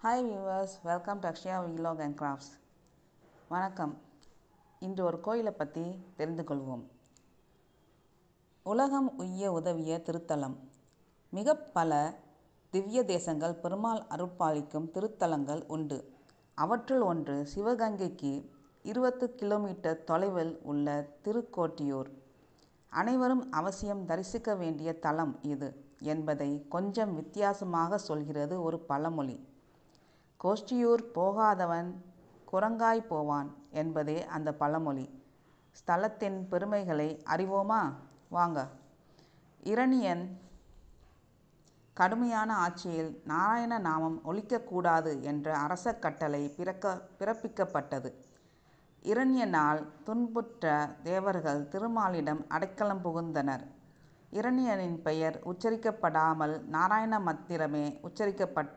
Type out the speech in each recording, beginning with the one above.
hi viewers welcome to Akshaya vlog and crafts வணக்கம் இன்று ஒரு கோயிலை பற்றி தெரிந்து கொள்வோம் உலகம் உய்ய உதவிய திருத்தலம் மிக பல திவ்ய தேசங்கள் பெருமாள் அருட்பாலிக்கும் திருத்தலங்கள் உண்டு அவற்றுள் ஒன்று சிவகங்கைக்கு இருபத்து கிலோமீட்டர் தொலைவில் உள்ள திருக்கோட்டியூர் அனைவரும் அவசியம் தரிசிக்க வேண்டிய தலம் இது என்பதை கொஞ்சம் வித்தியாசமாக சொல்கிறது ஒரு பழமொழி கோஷ்டியூர் போகாதவன் குரங்காய் போவான் என்பதே அந்த பழமொழி ஸ்தலத்தின் பெருமைகளை அறிவோமா வாங்க இரணியன் கடுமையான ஆட்சியில் நாராயண நாமம் ஒழிக்கக்கூடாது என்ற அரச கட்டளை பிறக்க பிறப்பிக்கப்பட்டது இரணியனால் துன்புற்ற தேவர்கள் திருமாலிடம் அடைக்கலம் புகுந்தனர் இரணியனின் பெயர் உச்சரிக்கப்படாமல் நாராயண மந்திரமே உச்சரிக்கப்பட்ட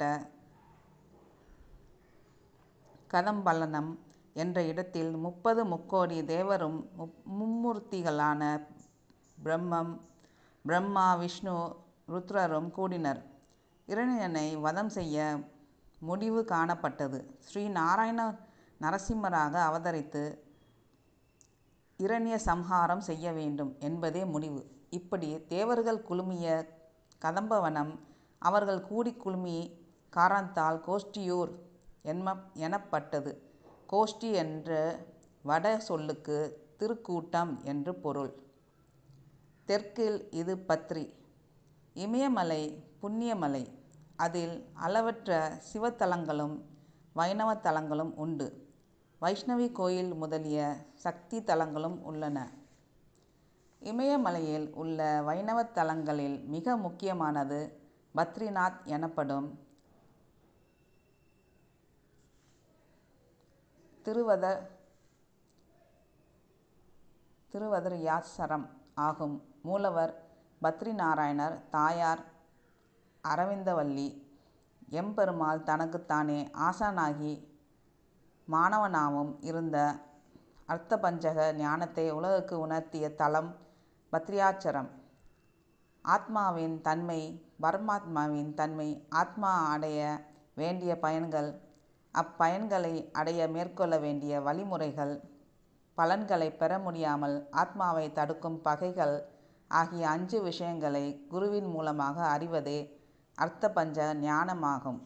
கதம்பலனம் என்ற இடத்தில் முப்பது முக்கோடி தேவரும் மும்மூர்த்திகளான பிரம்மம் பிரம்மா விஷ்ணு ருத்ரரும் கூடினர் இரணியனை வதம் செய்ய முடிவு காணப்பட்டது ஸ்ரீ நாராயண நரசிம்மராக அவதரித்து இரணிய சம்ஹாரம் செய்ய வேண்டும் என்பதே முடிவு இப்படி தேவர்கள் குழுமிய கதம்பவனம் அவர்கள் கூடி குழுமி காரணத்தால் கோஷ்டியூர் என்ம எனப்பட்டது கோஷ்டி என்ற வட சொல்லுக்கு திருக்கூட்டம் என்று பொருள் தெற்கில் இது பத்ரி இமயமலை புண்ணியமலை அதில் அளவற்ற சிவத்தலங்களும் வைணவ தலங்களும் உண்டு வைஷ்ணவி கோயில் முதலிய சக்தி தலங்களும் உள்ளன இமயமலையில் உள்ள வைணவ தலங்களில் மிக முக்கியமானது பத்ரிநாத் எனப்படும் திருவத திருவதரியாசரம் ஆகும் மூலவர் பத்ரிநாராயணர் தாயார் அரவிந்தவல்லி எம்பெருமாள் தனக்குத்தானே ஆசானாகி மாணவனாவும் இருந்த அர்த்தபஞ்சக ஞானத்தை உலகுக்கு உணர்த்திய தலம் பத்ரியாச்சரம் ஆத்மாவின் தன்மை பரமாத்மாவின் தன்மை ஆத்மா அடைய வேண்டிய பயன்கள் அப்பயன்களை அடைய மேற்கொள்ள வேண்டிய வழிமுறைகள் பலன்களை பெற முடியாமல் ஆத்மாவை தடுக்கும் பகைகள் ஆகிய அஞ்சு விஷயங்களை குருவின் மூலமாக அறிவதே அர்த்தபஞ்ச ஞானமாகும்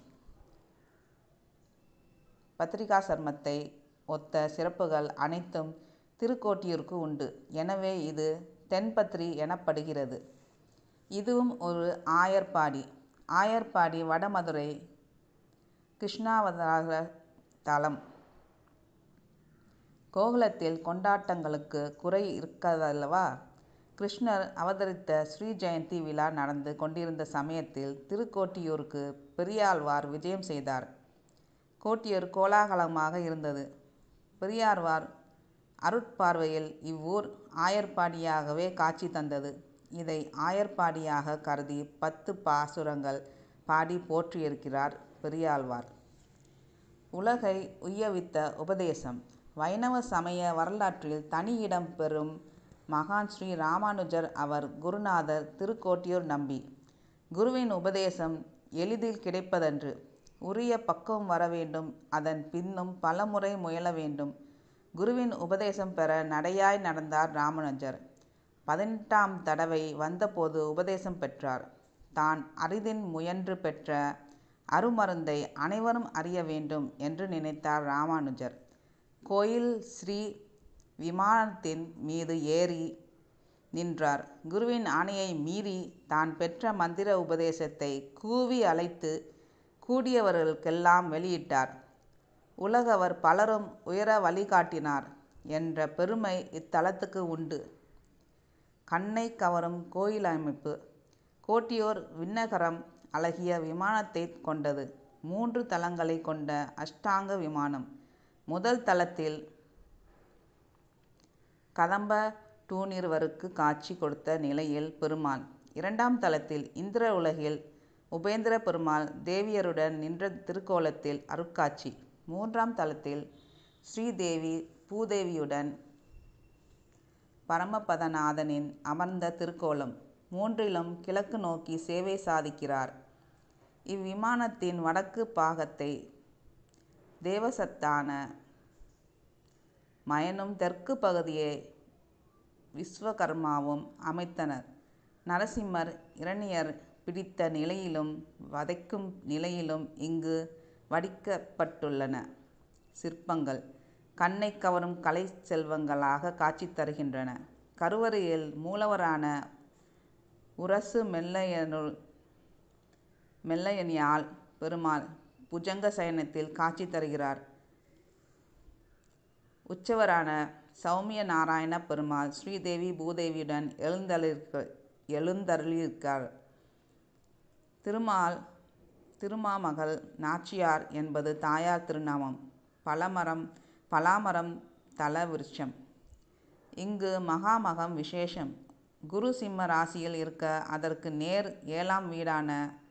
பத்திரிகா சர்மத்தை ஒத்த சிறப்புகள் அனைத்தும் திருக்கோட்டியூருக்கு உண்டு எனவே இது தென்பத்ரி எனப்படுகிறது இதுவும் ஒரு ஆயர்பாடி ஆயர்பாடி வடமதுரை கிருஷ்ணாவதார தலம் கோகுலத்தில் கொண்டாட்டங்களுக்கு குறை இருக்கதல்லவா கிருஷ்ணர் அவதரித்த ஸ்ரீ ஜெயந்தி விழா நடந்து கொண்டிருந்த சமயத்தில் திருக்கோட்டியூருக்கு பெரியாழ்வார் விஜயம் செய்தார் கோட்டியூர் கோலாகலமாக இருந்தது பெரியார்வார் அருட்பார்வையில் இவ்வூர் ஆயர்பாடியாகவே காட்சி தந்தது இதை ஆயர்பாடியாக கருதி பத்து பாசுரங்கள் பாடி போற்றியிருக்கிறார் பெரியாழ்வார் உலகை உய்யவித்த உபதேசம் வைணவ சமய வரலாற்றில் தனி இடம் பெறும் மகான் ஸ்ரீ ராமானுஜர் அவர் குருநாதர் திருக்கோட்டியூர் நம்பி குருவின் உபதேசம் எளிதில் கிடைப்பதன்று உரிய பக்குவம் வர வேண்டும் அதன் பின்னும் பலமுறை முயல வேண்டும் குருவின் உபதேசம் பெற நடையாய் நடந்தார் ராமானுஜர் பதினெட்டாம் தடவை வந்தபோது உபதேசம் பெற்றார் தான் அரிதின் முயன்று பெற்ற அருமருந்தை அனைவரும் அறிய வேண்டும் என்று நினைத்தார் ராமானுஜர் கோயில் ஸ்ரீ விமானத்தின் மீது ஏறி நின்றார் குருவின் ஆணையை மீறி தான் பெற்ற மந்திர உபதேசத்தை கூவி அழைத்து கூடியவர்களுக்கெல்லாம் வெளியிட்டார் உலகவர் பலரும் உயர வழிகாட்டினார் என்ற பெருமை இத்தலத்துக்கு உண்டு கண்ணை கவரும் கோயில் அமைப்பு கோட்டியூர் விண்ணகரம் அழகிய விமானத்தை கொண்டது மூன்று தளங்களை கொண்ட அஷ்டாங்க விமானம் முதல் தளத்தில் கதம்ப டூனிருவருக்கு காட்சி கொடுத்த நிலையில் பெருமாள் இரண்டாம் தளத்தில் இந்திர உலகில் உபேந்திர பெருமாள் தேவியருடன் நின்ற திருக்கோலத்தில் அருட்காட்சி மூன்றாம் தளத்தில் ஸ்ரீதேவி பூதேவியுடன் பரமபதநாதனின் அமர்ந்த திருக்கோலம் மூன்றிலும் கிழக்கு நோக்கி சேவை சாதிக்கிறார் இவ்விமானத்தின் வடக்கு பாகத்தை தேவசத்தான மயனும் தெற்கு பகுதியை விஸ்வகர்மாவும் அமைத்தனர் நரசிம்மர் இரணியர் பிடித்த நிலையிலும் வதைக்கும் நிலையிலும் இங்கு வடிக்கப்பட்டுள்ளன சிற்பங்கள் கண்ணை கவரும் கலை செல்வங்களாக காட்சி தருகின்றன கருவறையில் மூலவரான உரசு மெல்லையனுள் மெல்லையனியால் பெருமாள் புஜங்க சயனத்தில் காட்சி தருகிறார் உற்சவரான சௌமிய நாராயண பெருமாள் ஸ்ரீதேவி பூதேவியுடன் எழுந்தருளிருக்க எழுந்தருளியிருக்கார் திருமால் திருமாமகள் நாச்சியார் என்பது தாயார் திருநாமம் பலமரம் பலாமரம் தல விருட்சம் இங்கு மகாமகம் விசேஷம் குரு சிம்ம ராசியில் இருக்க அதற்கு நேர் ஏழாம் வீடான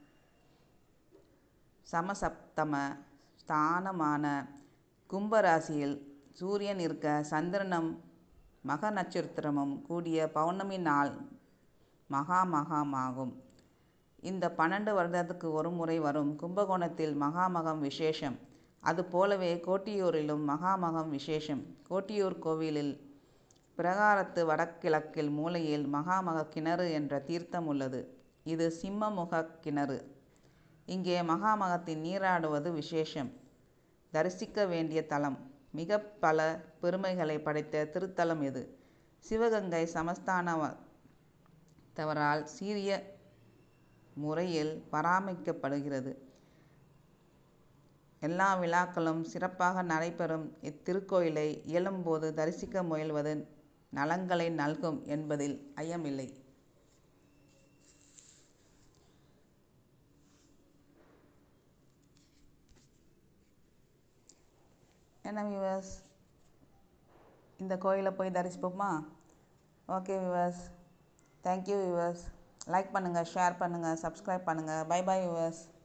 சமசப்தம ஸ்தானமான கும்பராசியில் சூரியன் இருக்க சந்திரனும் மக நட்சத்திரமும் கூடிய பௌர்ணமி நாள் மகாமகமாகும் இந்த பன்னெண்டு வருடத்துக்கு ஒரு முறை வரும் கும்பகோணத்தில் மகாமகம் விசேஷம் அதுபோலவே கோட்டியூரிலும் மகாமகம் விசேஷம் கோட்டியூர் கோவிலில் பிரகாரத்து வடகிழக்கில் மூலையில் மகாமக கிணறு என்ற தீர்த்தம் உள்ளது இது சிம்மமுக கிணறு இங்கே மகாமகத்தின் நீராடுவது விசேஷம் தரிசிக்க வேண்டிய தலம் மிக பல பெருமைகளை படைத்த திருத்தலம் இது சிவகங்கை சமஸ்தானத்தவரால் சீரிய முறையில் பராமரிக்கப்படுகிறது எல்லா விழாக்களும் சிறப்பாக நடைபெறும் இத்திருக்கோயிலை இயலும்போது தரிசிக்க முயல்வது நலங்களை நல்கும் என்பதில் ஐயமில்லை என்ன வியூவர்ஸ் இந்த கோயிலை போய் தரிசிப்போமா okay viewers thank you viewers like பண்ணுங்கள் ஷேர் பண்ணுங்கள் சப்ஸ்கிரைப் பண்ணுங்கள் பை பை வியூவர்ஸ்